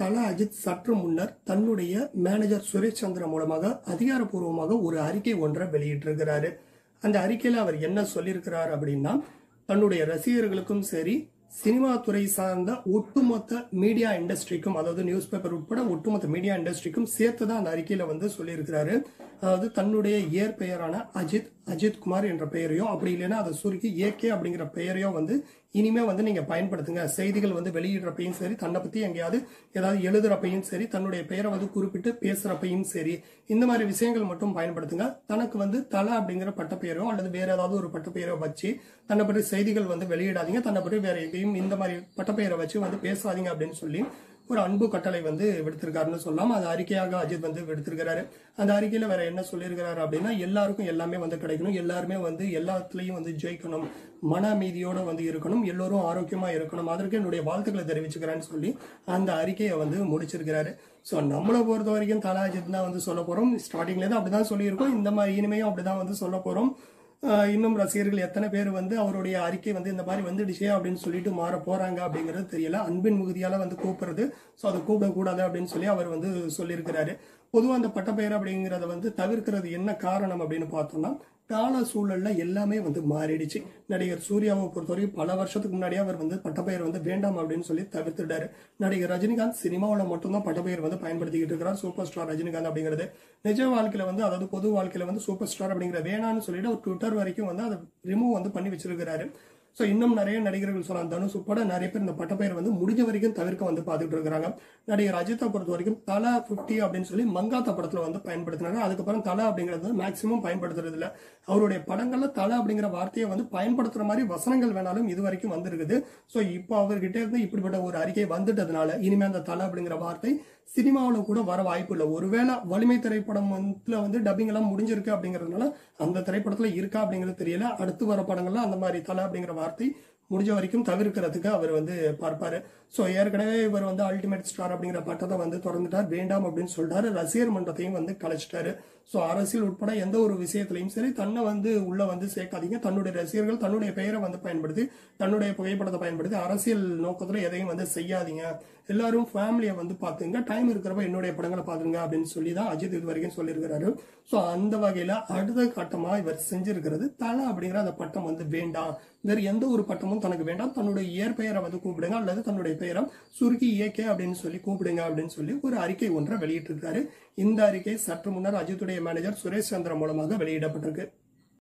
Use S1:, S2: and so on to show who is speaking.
S1: தல அஜித் சற்று முன்னர் தன்னுடைய மேனேஜர் சுரேஷ் சந்திரா மூலமாக அதிகாரப்பூர்வமாக ஒரு அறிக்கை ஒன்றை வெளியிட்டிருக்கிறாரு அந்த அறிக்கையில அவர் என்ன சொல்லியிருக்கிறார் அப்படின்னா தன்னுடைய ரசிகர்களுக்கும் சரி சினிமா துறை சார்ந்த ஒட்டுமொத்த மீடியா இண்டஸ்ட்ரிக்கும் அதாவது நியூஸ் பேப்பர் உட்பட ஒட்டுமொத்த மீடியா இண்டஸ்ட்ரிக்கும் சேர்த்து தான் அந்த அறிக்கையில வந்து சொல்லியிருக்கிறாரு அதாவது தன்னுடைய இயற்பெயரான அஜித் அஜித் குமார் என்ற பெயரையோ அப்படி இல்லைன்னா அதை சுருக்கி ஏகே அப்படிங்கிற பெயரையோ வந்து இனிமே வந்து நீங்க பயன்படுத்துங்க செய்திகள் வந்து வெளியிடுறப்பையும் சரி தன்னை பத்தி எங்கேயாவது ஏதாவது எழுதுறப்பையும் சரி தன்னுடைய பெயரை வந்து குறிப்பிட்டு பேசுறப்பையும் சரி இந்த மாதிரி விஷயங்கள் மட்டும் பயன்படுத்துங்க தனக்கு வந்து தலை அப்படிங்கிற பட்டப்பெயரோ அல்லது வேற ஏதாவது ஒரு பட்டப்பெயரோ வச்சு தன்னை பற்றி செய்திகள் வந்து வெளியிடாதீங்க தன்னை பற்றி வேற எங்கேயும் இந்த மாதிரி பட்டப்பெயரை வச்சு வந்து பேசாதீங்க அப்படின்னு சொல்லி ஒரு அன்பு கட்டளை வந்து விடுத்திருக்காருன்னு சொல்லலாம் அது அறிக்கையாக அஜித் வந்து விடுத்திருக்கிறாரு அந்த அறிக்கையில வேற என்ன சொல்லியிருக்கிறாரு அப்படின்னா எல்லாருக்கும் எல்லாமே வந்து கிடைக்கணும் எல்லாருமே வந்து எல்லாத்துலயும் வந்து ஜெயிக்கணும் மன அமைதியோட வந்து இருக்கணும் எல்லோரும் ஆரோக்கியமா இருக்கணும் அதற்கு என்னுடைய வாழ்த்துக்களை தெரிவிச்சுக்கிறேன்னு சொல்லி அந்த அறிக்கையை வந்து முடிச்சிருக்கிறாரு ஸோ நம்மளை பொறுத்த வரைக்கும் தலா அஜித் தான் வந்து சொல்ல போறோம் ஸ்டார்டிங்ல தான் அப்படிதான் சொல்லியிருக்கோம் இந்த மாதிரி இனிமையும் அப்படிதான் வந்து சொல்ல போறோம் ஆஹ் இன்னும் ரசிகர்கள் எத்தனை பேர் வந்து அவருடைய அறிக்கை வந்து இந்த மாதிரி வந்துடுச்சே அப்படின்னு சொல்லிட்டு மாற போறாங்க அப்படிங்கிறது தெரியல அன்பின் மிகுதியால வந்து கூப்பிடுறது ஸோ அதை கூப்பிடக்கூடாது அப்படின்னு சொல்லி அவர் வந்து சொல்லியிருக்கிறாரு பொதுவாக அந்த பட்டப்பெயர் அப்படிங்கிறத வந்து தவிர்க்கிறது என்ன காரணம் அப்படின்னு பார்த்தோம்னா கால சூழல்ல எல்லாமே வந்து மாறிடுச்சு நடிகர் சூர்யாவை பொறுத்தவரைக்கும் பல வருஷத்துக்கு முன்னாடியே அவர் வந்து பட்டப்பெயர் வந்து வேண்டாம் அப்படின்னு சொல்லி தவிர்த்துட்டாரு நடிகர் ரஜினிகாந்த் சினிமாவில் மட்டும்தான் பட்டப்பெயர் வந்து பயன்படுத்திக்கிட்டு இருக்கிறார் சூப்பர் ஸ்டார் ரஜினிகாந்த் அப்படிங்கிறது நிஜ வாழ்க்கையில வந்து அதாவது பொது வாழ்க்கையில வந்து சூப்பர் ஸ்டார் அப்படிங்கிற வேணான்னு சொல்லிட்டு ஒரு ட்விட்டர் வரைக்கும் வந்து அதை ரிமூவ் வந்து பண்ணி வச்சிருக்கிறாரு ஸோ இன்னும் நிறைய நடிகர்கள் சொல்லலாம் தனுஷ் உட்பட நிறைய பேர் இந்த பட்டப்பெயர் வந்து முடிஞ்ச வரைக்கும் தவிர்க்க வந்து பார்த்துட்டு இருக்கிறாங்க நடிகர் அஜித்தை பொறுத்த வரைக்கும் தலா ஃபிஃப்டி அப்படின்னு சொல்லி மங்காத்தா படத்துல வந்து பயன்படுத்தினாங்க அதுக்கப்புறம் தலா அப்படிங்கிறது வந்து மேக்சிமம் பயன்படுத்துறது இல்ல அவருடைய படங்கள்ல தலா அப்படிங்கிற வார்த்தையை வந்து பயன்படுத்துற மாதிரி வசனங்கள் வேணாலும் இது வரைக்கும் வந்திருக்குது ஸோ இப்போ அவர்கிட்ட இருந்து இப்படிப்பட்ட ஒரு அறிக்கை வந்துட்டதுனால இனிமே அந்த தலா அப்படிங்கிற வார்த்தை சினிமாவில் கூட வர வாய்ப்பு இல்லை ஒருவேளை வலிமை திரைப்படம் வந்து வந்து டப்பிங் எல்லாம் முடிஞ்சிருக்கு அப்படிங்கறதுனால அந்த திரைப்படத்துல இருக்கா அப்படிங்கிறது தெரியல அடுத்து வர படங்கள்ல அந்த மாதிரி தலை அப்படிங்கிற வார்த்தை முடிஞ்ச வரைக்கும் தவிர்க்கிறதுக்கு அவர் வந்து பார்ப்பாரு ஸோ ஏற்கனவே இவர் வந்து அல்டிமேட் ஸ்டார் அப்படிங்கிற பட்டத்தை வந்து திறந்துட்டார் வேண்டாம் அப்படின்னு சொல்லிட்டாரு ரசிகர் மன்றத்தையும் வந்து கலைச்சிட்டாரு ஸோ அரசியல் உட்பட எந்த ஒரு விஷயத்திலையும் சரி தன்னை வந்து உள்ள வந்து சேர்க்காதீங்க தன்னுடைய ரசிகர்கள் தன்னுடைய பெயரை வந்து பயன்படுத்தி தன்னுடைய புகைப்படத்தை பயன்படுத்தி அரசியல் நோக்கத்துல எதையும் வந்து செய்யாதீங்க எல்லாரும் ஃபேமிலியை வந்து பார்த்துங்க டைம் இருக்கிறப்ப என்னுடைய படங்களை பாத்துங்க அப்படின்னு சொல்லி தான் அஜித் இது வரைக்கும் சொல்லியிருக்கிறாரு ஸோ அந்த வகையில அடுத்த கட்டமா இவர் செஞ்சிருக்கிறது தலை அப்படிங்கிற அந்த பட்டம் வந்து வேண்டாம் வேறு எந்த ஒரு பட்டமும் தனக்கு வேண்டாம் தன்னுடைய இயற்பெயரை வந்து கூப்பிடுங்க அல்லது தன்னுடைய பெயரை சுருக்கி இயக்கே அப்படின்னு சொல்லி கூப்பிடுங்க அப்படின்னு சொல்லி ஒரு அறிக்கை ஒன்றை வெளியிட்டிருக்காரு இந்த அறிக்கை சற்று முன்னர் அஜித்துடைய மேனேஜர் சுரேஷ் சந்திரன் மூலமாக வெளியிடப்பட்டிருக்கு